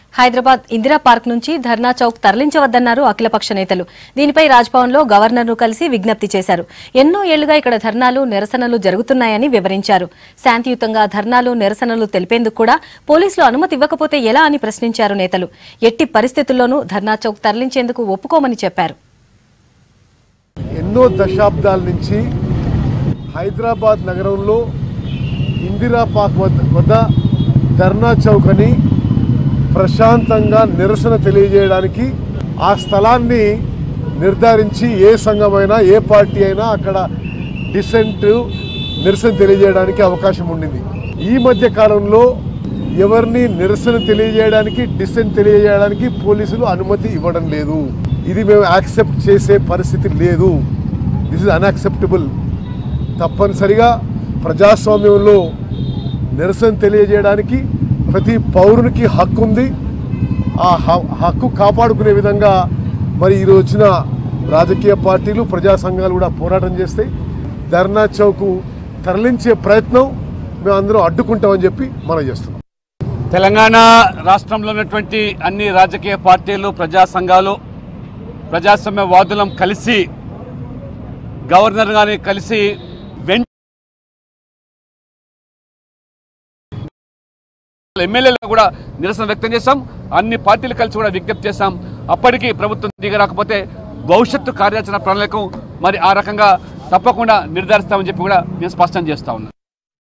Hyderabad Indira park నుంచి ధర్నా చౌక్ తరలించవద్దన్నారు అఖిలపక్ష నేతలు దీనిపై రాజ్భవన్లో గవర్నర్ను కలిసి విజ్ఞప్తి చేశారు ఎన్నో ఏళ్లుగా ఇక్కడ ధర్నాలు నిరసనలు జరుగుతున్నాయని వివరించారు శాంతియుతంగా ధర్నాలు నిరసనలు తెలిపేందుకు కూడా పోలీసులు అనుమతి ఇవ్వకపోతే ఎలా అని ప్రశ్నించారు నేతలు ఎట్టి పరిస్థితుల్లోనూ ధర్నా చౌక్ తరలించేందుకు ఒప్పుకోమని చెప్పారు ఎన్నో దశాబ్దాల నుంచి హైదరాబాద్ నగరంలో ఇందిరా పార్క్ వద్ద వద్ద ధర్నా చౌక్ అని ప్రశాంతంగా నిరసన తెలియజేయడానికి ఆ స్థలాన్ని నిర్ధారించి ఏ సంఘమైనా ఏ పార్టీ అయినా అక్కడ డిసెంట్ నిరసన తెలియజేయడానికి అవకాశం ఉండింది ఈ మధ్య కాలంలో ఎవరిని నిరసన తెలియజేయడానికి డిసెంట్ తెలియజేయడానికి పోలీసులు అనుమతి ఇవ్వడం లేదు ఇది మేము యాక్సెప్ట్ చేసే పరిస్థితి లేదు దిస్ ఇస్ అన్యాక్సెప్టబుల్ తప్పనిసరిగా ప్రజాస్వామ్యంలో నిరసన తెలియజేయడానికి ప్రతి పౌరునికి హక్కు ఉంది ఆ హ- హక్కు కాపాడుకునే విధంగా మరి ఈరోజు వచ్చిన రాజకీయ పార్టీలు ప్రజా సంఘాలు కూడా పోరాటం చేస్తాయి ధర్నా చౌకు తరలించే ప్రయత్నం మేము అందరం అడ్డుకుంటామని చెప్పి మనం చేస్తున్నాం తెలంగాణ రాష్ట్రంలో ఉన్నటువంటి అన్ని రాజకీయ పార్టీలు ప్రజా సంఘాలు ప్రజాస్వామ్యవాదులం కలిసి గవర్నర్ గారిని కలిసి వెంట ఎమ్మెల్యేలు కూడా నిరసన వ్యక్తం చేశాం అన్ని పార్టీలు కలిసి కూడా విజ్ఞప్తి చేశాం అప్పటికి ప్రభుత్వం దిగరాకపోతే భవిష్యత్తు కార్యాచరణ ప్రణాళికకు మరి ఆ రకంగా తప్పకుండా నిర్ధారిస్తామని చెప్పి కూడా నేను స్పష్టం చేస్తా ఉన్నాను